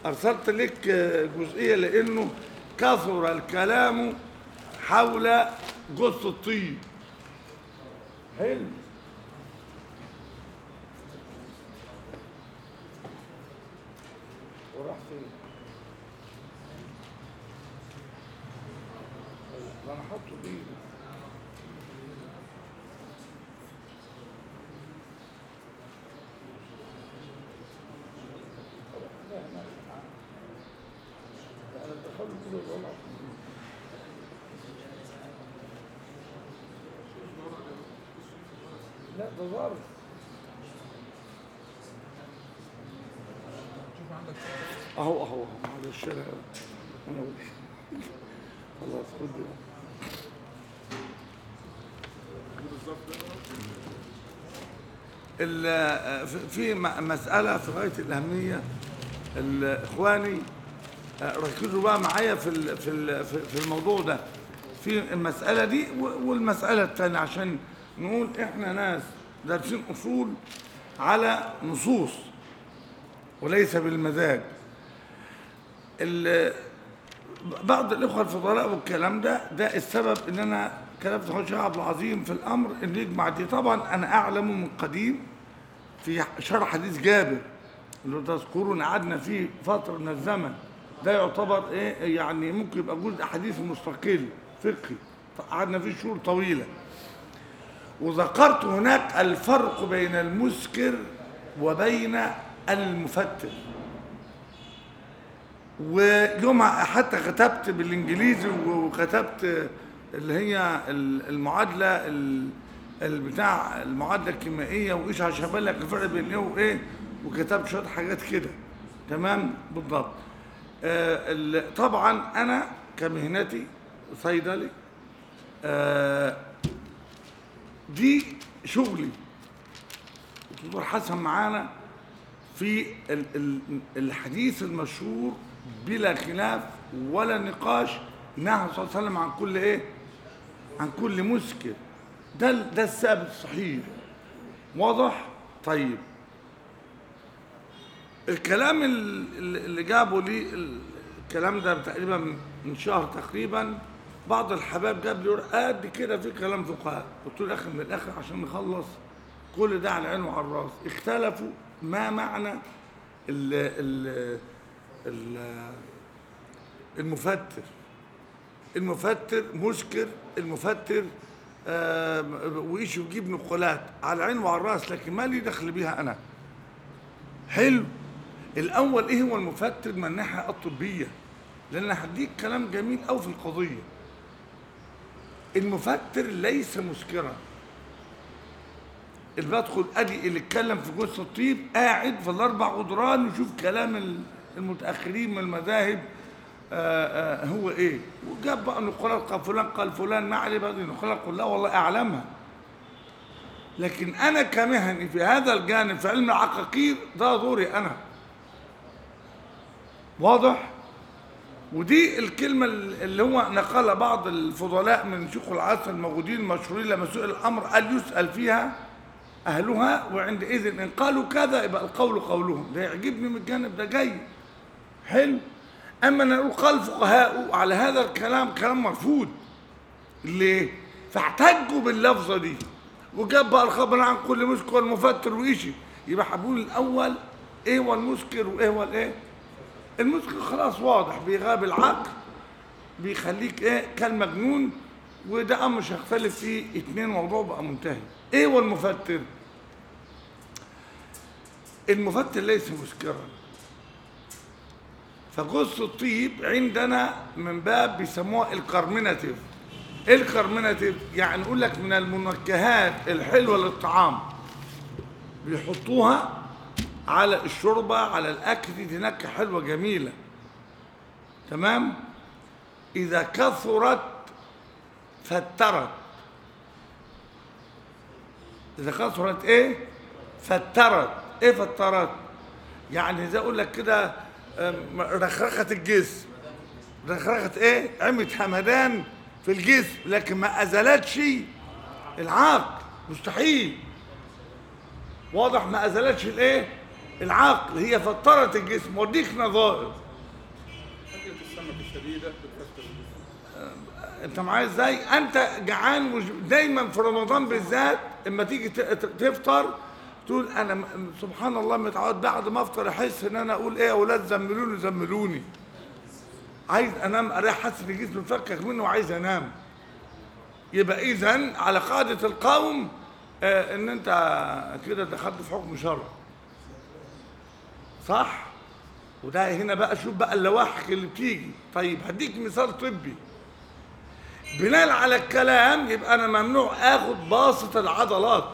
ارسلت لك جزئيه لانه كثر الكلام حول جث الطيب حلو وراح فين؟ ده انا حاطه بايدي انا دخلت كده والله لا ده ظرف اهو اهو اهو على الشارع انا وش خلاص خد ده. ال- في م- مسألة في غاية الأهمية الإخواني آه، ركزوا بقى معايا في ال- في ال- في- في الموضوع ده في المسألة دي و- والمسألة الثانية عشان نقول إحنا ناس دارسين أصول على نصوص وليس بالمزاج ال- بعض الإخوة الفضلاء والكلام ده ده السبب إن أنا كلمت أخوي الشيخ عبد العظيم في الأمر إن يجمع دي طبعا أنا أعلم من قديم في شرح حديث جابر اللي تذكرون قعدنا فيه فترة من الزمن ده يعتبر ايه يعني ممكن يبقى جزء حديث مستقل فقهي قعدنا فيه شهور طويلة وذكرت هناك الفرق بين المسكر وبين المفتر ويومها حتى كتبت بالانجليزي وكتبت اللي هي المعادله ال- البتاع المعادله الكيميائيه وايش عشان ابلغ الفرق بين ايه وايه وكتبت شويه حاجات كده تمام بالضبط آه ال- طبعا انا كمهنتي صيدلي آه دي شغلي الدكتور حسن معانا في ال- ال- الحديث المشهور بلا خلاف ولا نقاش نهى صلى الله عليه وسلم عن كل ايه عن كل مسكر ده ال- ده الثابت الصحيح واضح طيب الكلام ال- ال- اللي جابوا لي ال- الكلام ده تقريبا من شهر تقريبا بعض الحباب جاب لي ورقة قد كده في كلام فقهاء قلت له يا اخي من الاخر عشان نخلص كل ده على العين وعلى الراس اختلفوا ما معنى ال ال ال المفتر المفتر مسكر المفتر آه وإيش يجيب نقولات على العين وعلى الراس لكن ما لي دخل بيها انا حلو الاول ايه هو المفتر من الناحيه الطبيه لان هديك كلام جميل قوي في القضيه المفتر ليس مسكرا اللي بدخل ادي اللي اتكلم في جثه الطيب قاعد في الاربع جدران يشوف كلام ال- المتاخرين من المذاهب آه، آه، هو ايه وجاب بقى نقولات قال فلان قال فلان ما عليه بقى النقولات كلها والله اعلمها لكن انا كمهني في هذا الجانب في علم العقاقير ده دوري انا واضح ودي الكلمة اللي هو نقلها بعض الفضلاء من شيوخ العصر الموجودين المشهورين لما سئل الأمر قال يسأل فيها أهلها وعندئذ إن قالوا كذا يبقى القول قولهم ده يعجبني من الجانب ده جاي حلو أما أنا أقول قال فقهاء على هذا الكلام كلام مرفوض ليه؟ فاحتجوا باللفظة دي وجاب بقى الخبر عن كل مسكر والمفتر وإيشي يبقى حبول الأول إيه هو المسكر وإيه هو الإيه؟ المسكر خلاص واضح بيغاب العقل بيخليك ايه كالمجنون وده امر مش هختلف فيه اتنين موضوع بقى منتهي ايه هو المفتر المفتر ليس مسكرا فجث الطيب عندنا من باب بيسموها الكارميناتيف ايه الكارميناتيف يعني نقول لك من المنكهات الحلوه للطعام بيحطوها على الشوربه على الاكل دي نكهه حلوه جميله تمام اذا كثرت فترت اذا كثرت ايه فترت ايه فترت يعني زي اقول لك كده أم، رخرخه الجسم رخرخه ايه عمت همدان في الجسم لكن ما ازالتش العقل مستحيل واضح ما ازالتش الايه العقل هي فطرت الجسم وديك نظائر أكلة السمك الشديدة بتفكر الجسم انت معايا ازاي انت جعان وج- دايما في رمضان بالذات اما تيجي ت- ت- تفطر تقول انا م- سبحان الله متعود بعد ما افطر احس ان انا اقول ايه يا اولاد زملوني زملوني عايز انام اريح حاسس ان جسمي مفكك منه وعايز انام يبقى اذا على قاعده القوم آه ان انت كده دخلت في حكم شرع صح وده هنا بقى شوف بقى اللواحق اللي بتيجي طيب هديك مثال طبي بناء على الكلام يبقى انا ممنوع اخد باسط العضلات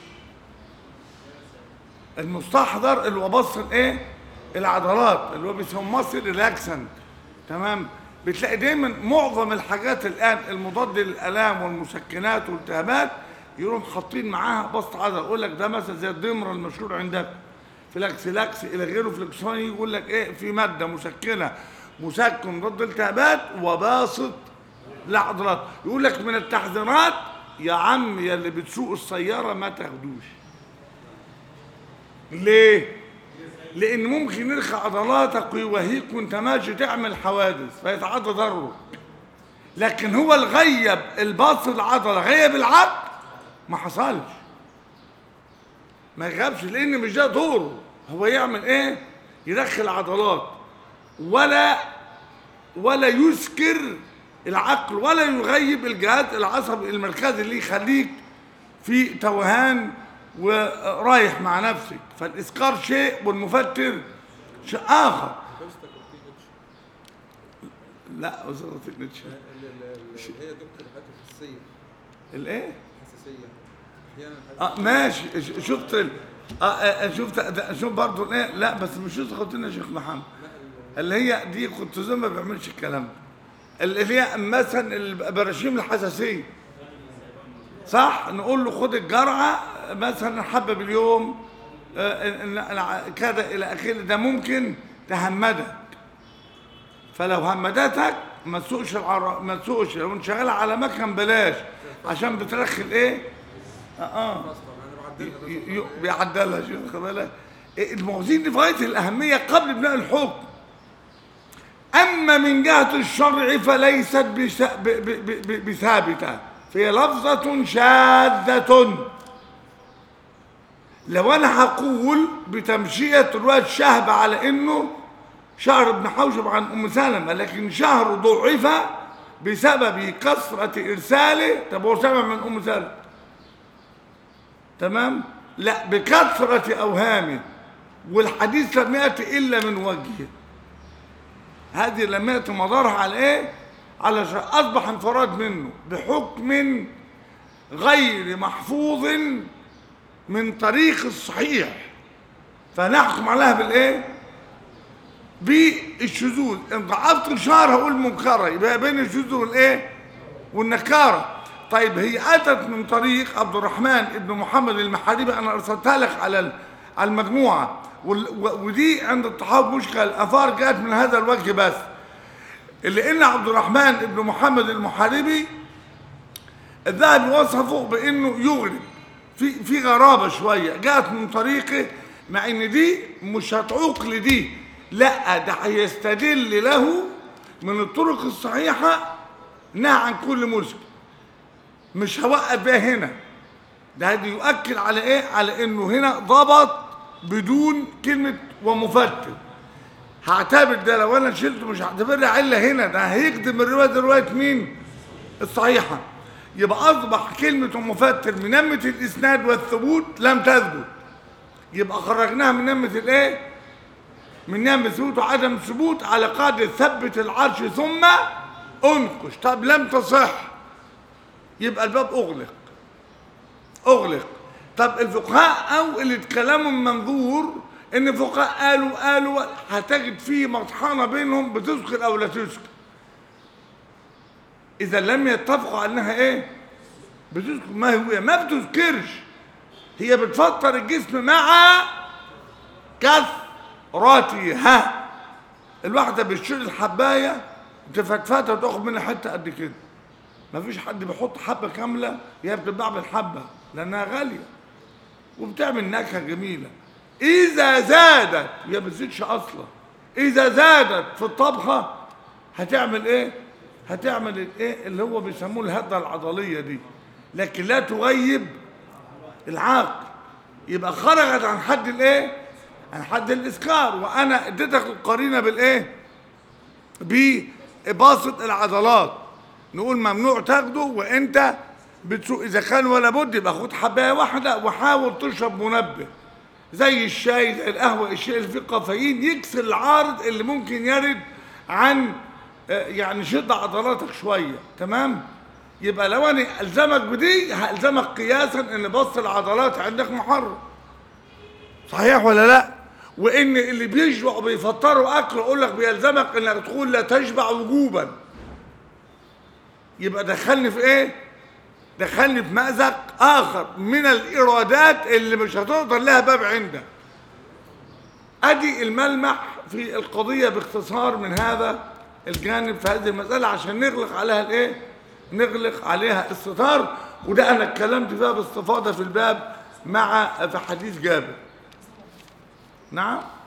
المستحضر اللي هو بسط ايه العضلات اللي هو بيسموه مصل ريلاكسنت تمام بتلاقي دايما معظم الحاجات الان المضاد للالام والمسكنات والالتهابات يروح حاطين معاها بسط عضله يقول لك ده مثلا زي الضمر المشهور عندك فلاكسيلاكس الى غيره فلكسوني يقول لك ايه في ماده مسكنه مسكن ضد الالتهابات وباسط العضلات يقول لك من التحذيرات يا عم يا اللي بتسوق السياره ما تاخدوش ليه لان ممكن يرخي عضلاتك ويوهيك وانت ماشي تعمل حوادث فيتعدى ضرره لكن هو الغيب الباص العضله غيب العقل ما حصلش ما يغابش لان مش ده دوره هو يعمل ايه يدخل عضلات ولا ولا يسكر العقل ولا يغيب الجهاز العصبي المركزي اللي يخليك في توهان ورايح مع نفسك فالاسكار شيء والمفتر شيء اخر دوستك وفي اتش لا وزارة النتش ال- ال- ال- هي دكتور حاجة حساسية الايه حساسية أحيانا اه ماشي ش- شفت ال... اه آه، شفت ده- شوف برضه ايه لا بس مش شفت خدتنا يا شيخ محمد اللي هي دي كنت زي ما بيعملش الكلام ده اللي هي مثلا البراشيم الحساسيه صح نقول له خد الجرعه مثلا حبه باليوم آه، إن- إن- كذا الى اخره ده ممكن تهمدك فلو همدتك ما تسوقش العر... ما تسوقش لو انت شغال على مكن بلاش عشان بترخي الايه اه, آه. أصلا أنا بعدلها ده ي- ي- بيعدلها شوف خد بالك إيه، الموازين دي في غايه الاهميه قبل بناء الحكم اما من جهه الشرع فليست بس- ب- ب- ب- ب- بثابته فهي لفظه شاذه لو انا هقول بتمشيه روايه شهب على انه شهر ابن حوشب عن ام سلمه لكن شهر ضعف بسبب كثره ارساله طب هو سمع من ام سلمه تمام لا بكثرة أوهامه والحديث لم يأتي إلا من وجهه هذه لم يأتي مدارها على إيه على شيء أصبح انفراد منه بحكم غير محفوظ من طريق الصحيح فنحكم عليها بالإيه بالشذوذ ان ضعفت شهر هقول منكره يبقى بين الشذوذ والايه والنكاره طيب هي اتت من طريق عبد الرحمن ابن محمد المحاربي انا ارسلتها لك على ال- على المجموعه وال- و- ودي عند الطحاوي مشكل الاثار جاءت من هذا الوجه بس اللي ان عبد الرحمن ابن محمد المحاربي الذهبي وصفه بانه يغرب في في غرابه شويه جاءت من طريقه مع ان دي مش هتعوق لدي لا ده هيستدل له من الطرق الصحيحه نهى عن كل مسلم مش هوقف بيها هنا ده هدي يؤكد على ايه على انه هنا ضبط بدون كلمه ومفتر هعتبر ده لو انا شلته مش هعتبرها عله هنا ده هيخدم الروايه دي روايه مين الصحيحه يبقى اصبح كلمه مفتر من نمه الاسناد والثبوت لم تثبت يبقى خرجناها من نمه الايه من نمه ثبوت وعدم ثبوت على قاعده ثبت العرش ثم انقش طب لم تصح يبقى الباب اغلق اغلق طب الفقهاء او اللي اتكلموا من منظور ان الفقهاء قالوا قالوا هتجد فيه مطحنه بينهم بتذكر او لا تذكر اذا لم يتفقوا على انها ايه بتذكر ما هو ما بتذكرش هي بتفطر الجسم مع كثرتها الواحده بتشيل الحبايه تفتفتها وتاخد منها حته قد كده ما فيش حد بيحط حبه كامله هي بتتباع بالحبه لانها غاليه وبتعمل نكهه جميله اذا زادت هي ما بتزيدش اصلا اذا زادت في الطبخه هتعمل ايه هتعمل الايه اللي هو بيسموه الهده العضليه دي لكن لا تغيب العقل يبقى خرجت عن حد الايه عن حد الاسكار وانا اديتك القرينه بالايه بباسط العضلات نقول ممنوع تاخده وانت بتسوق اذا كان ولا بد يبقى خد حبايه واحده وحاول تشرب منبه زي الشاي زي القهوه الشيء اللي فيه كافيين يكسر العارض اللي ممكن يرد عن آه، يعني شد عضلاتك شويه تمام يبقى لو انا الزمك بدي هالزمك قياسا ان بسط العضلات عندك محرم صحيح ولا لا وان اللي بيشبع وبيفطروا اكل اقول لك بيلزمك انك تقول لا تشبع وجوبا يبقى دخلني في ايه دخلني في مأزق اخر من الارادات اللي مش هتقدر لها باب عندك ادي الملمح في القضيه باختصار من هذا الجانب في هذه المساله عشان نغلق عليها الايه نغلق عليها الستار وده انا اتكلمت فيها باستفاضه في الباب مع في حديث جابر نعم